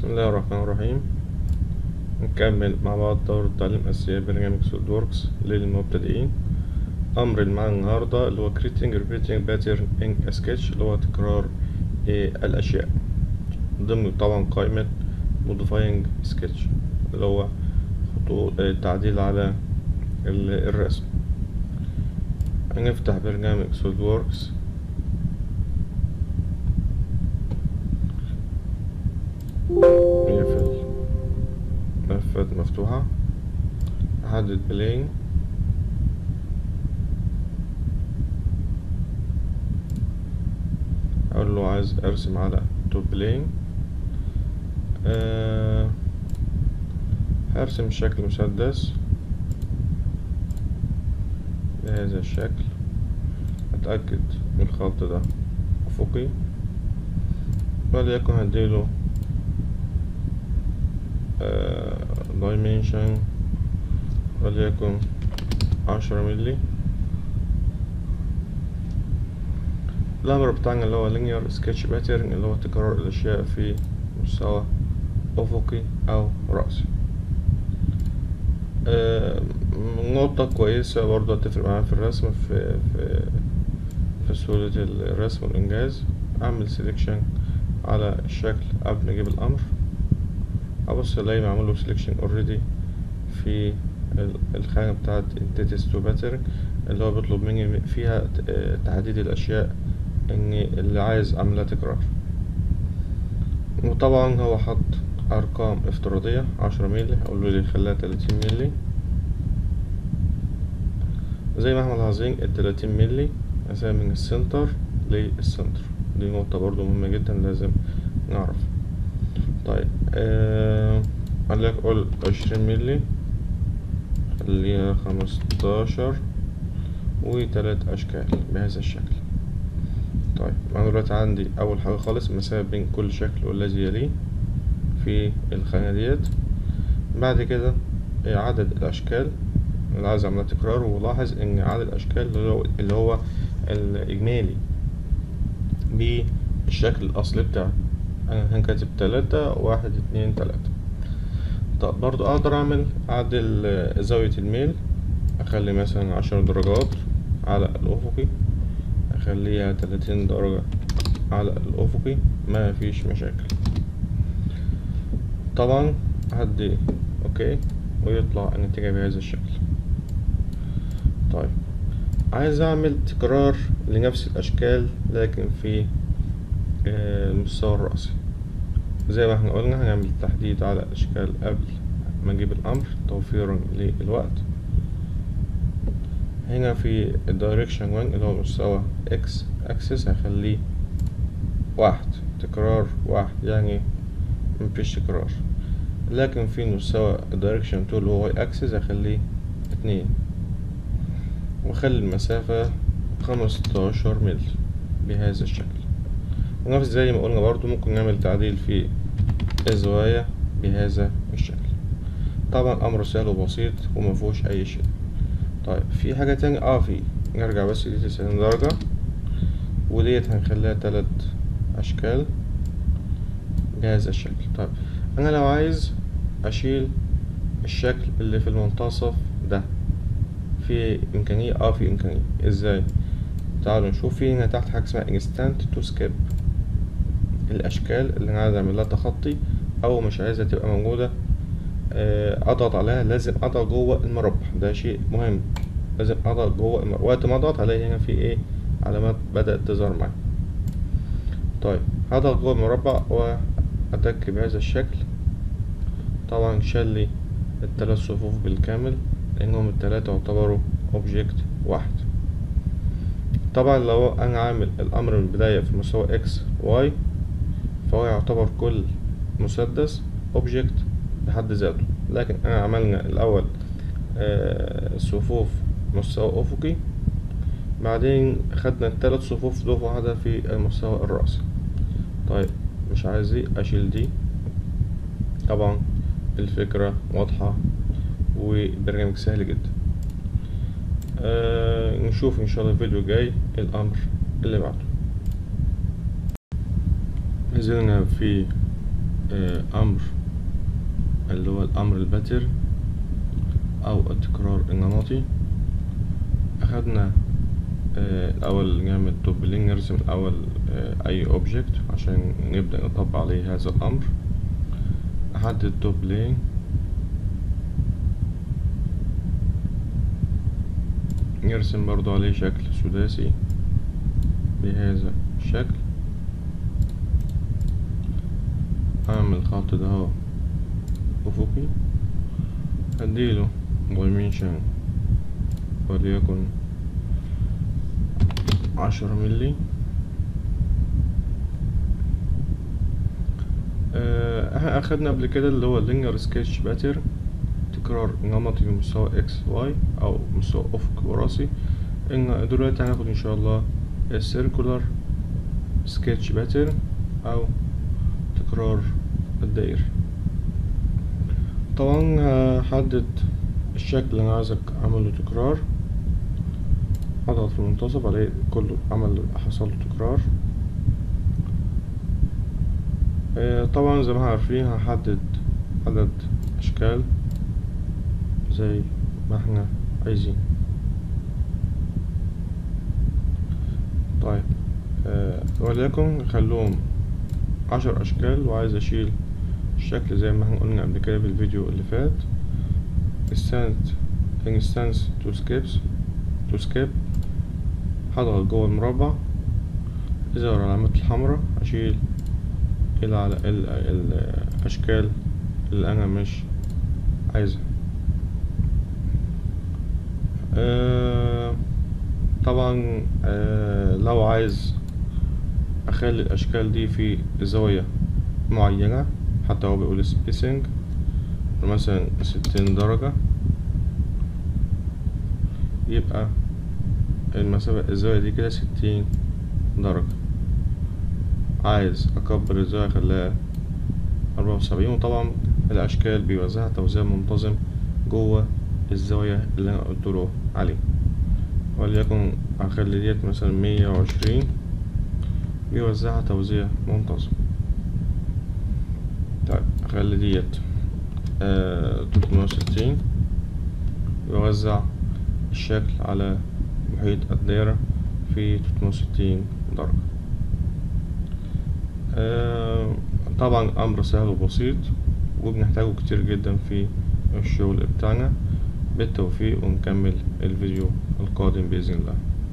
بسم الله الرحمن الرحيم نكمل مع بعض دورة تعليم أساسيات برنامج سوليد ووركس للمبتدئين أمر اللي معانا النهاردة اللي هو creating repeating pattern in a sketch اللي هو تكرار إيه الأشياء ضمن طبعا قائمة modifying sketch اللي هو خطوط التعديل على ال- الرسم هنفتح برنامج سوليد ووركس نقفل ملفات مفتوحة أحدد بلين أقول له عايز أرسم على تو بلين أه هرسم شكل مسدس بهذا الشكل أتأكد من الخط ده أفقي وليكن هديله dimension وليكن عشرة ملي الأمر بتاعنا اللي هو linear sketch pattern اللي هو تكرار الأشياء في مستوى أفقي أو رأسي آه، نقطة كويسة برضه هتفرق معايا في الرسم في في في سهولة الرسم والإنجاز أعمل سيلكشن على الشكل قبل ما أجيب الأمر ابص الاقي معمول له سelection already في الخانة بتاعت entities to pattern اللي هو بيطلب مني فيها تحديد الاشياء اني اللي عايز اعملها تكرار وطبعا هو حط ارقام افتراضية عشرة ميلي اقول له لي خليها تلاتين ميلي زي ما احنا ملاحظين التلاتين ميلي اساسا من السنتر للسنتر دي نقطة برضو مهمة جدا لازم نعرف طيب آه عليك قول عشرين ملي خليها خمستاشر وتلات أشكال بهذا الشكل طيب أنا دلوقتي عندي أول حاجة خالص مسافة بين كل شكل والذي يليه في الخانة ديت بعد كده عدد الأشكال اللي عايز أعملها تكرار ولاحظ إن عدد الأشكال اللي هو, اللي هو الإجمالي بالشكل الأصلي بتاعه انا هنكتب تلاتة واحد اتنين تلاتة طب برضو اقدر اعمل اعدل زاوية الميل اخلي مثلا عشر درجات على الافقي اخليها تلاتين درجة على الافقي ما فيش مشاكل طبعا هدي اوكي ويطلع النتيجة بهذا الشكل طيب عايز اعمل تكرار لنفس الاشكال لكن في المستوى الرأسي زي ما احنا قلنا هنعمل تحديد على الأشكال قبل ما نجيب الأمر توفيرا للوقت هنا في الدايركشن 1 اللي هو مستوى اكس اكسس هخليه واحد تكرار واحد يعني مفيش تكرار لكن في مستوى الدايركشن 2 اللي هو واي اكسس هخليه اتنين واخلي المسافة خمستاشر مللي بهذا الشكل ونفس زي ما قلنا برضو ممكن نعمل تعديل في الزوايا بهذا الشكل طبعا امر سهل وبسيط ومفيهوش اي شيء طيب في حاجة تانية اه في نرجع بس دي تسعين درجة وديت هنخليها تلات اشكال بهذا الشكل طيب انا لو عايز اشيل الشكل اللي في المنتصف ده في امكانية اه في امكانية ازاي تعالوا نشوف في هنا تحت حاجة اسمها instant to skip الاشكال اللي انا عايز اعمل لها تخطي او مش عايزها تبقى موجودة اضغط عليها لازم اضغط جوه المربع ده شيء مهم لازم اضغط جوه المربع وقت ما اضغط هلاقي هنا في ايه علامات بدأت تظهر معايا طيب هضغط جوه المربع واتك بهذا الشكل طبعا شال لي التلات صفوف بالكامل لانهم التلاتة يعتبروا اوبجكت واحد طبعا لو انا عامل الامر من البداية في مستوى اكس واي فهو يعتبر كل مسدس اوبجكت بحد ذاته لكن انا عملنا الاول آه صفوف مستوى افقي بعدين خدنا الثلاث صفوف دول واحدة في المستوى الرأسي طيب مش عايز دي اشيل دي طبعا الفكرة واضحة والبرنامج سهل جدا آه نشوف ان شاء الله الفيديو الجاي الامر اللي بعده نزلنا في آه، أمر اللي هو الأمر الباتر أو التكرار النمطي أخدنا آه، الأول نعمل توب لين نرسم الأول آه، أي أوبجكت عشان نبدأ نطبق عليه هذا الأمر أحدد توب لين نرسم برضو عليه شكل سداسي بهذا الشكل أعمل الخط ده اهو أفقي أديله dimension وليكن عشرة ملي آه، احنا أخدنا قبل كده اللي هو linear sketch pattern تكرار نمطي بمستوى اكس واي أو مستوى أفق وراسي إن دلوقتي هناخد إن شاء الله السيركولار سكتش باترن أو تكرار الدائري طبعا هحدد الشكل اللي أنا عايزك أعمله تكرار أضغط في المنتصف ألاقي كله عمل حصل له تكرار آه، طبعا زي ما احنا عارفين هحدد عدد أشكال زي ما احنا عايزين طيب آه، وليكن نخلوهم عشر أشكال وعايز أشيل الشكل زي ما احنا قلنا قبل كده في الفيديو اللي فات instance instance to skips to skip هضغط جوه المربع يظهر العلامات الحمراء أشيل الع- ال- ال- الأشكال اللي أنا مش عايزها آه، طبعا آه، لو عايز اخلي الاشكال دي في زاوية معينة حتى هو بيقول spacing مثلا ستين درجة يبقى المسافة الزاوية دي كده ستين درجة عايز اكبر الزاوية اخليها أربعة وسبعين وطبعا الاشكال بيوزعها توزيع منتظم جوه الزاوية اللي انا قلتله عليه وليكن اخلي ديت مثلا مية وعشرين بيوزعها توزيع منتظم طيب اخلي ديت تلتمية وستين يوزع الشكل على محيط الدائرة في تلتمية وستين درجة آه، طبعا أمر سهل وبسيط وبنحتاجه كتير جدا في الشغل بتاعنا بالتوفيق ونكمل الفيديو القادم بإذن الله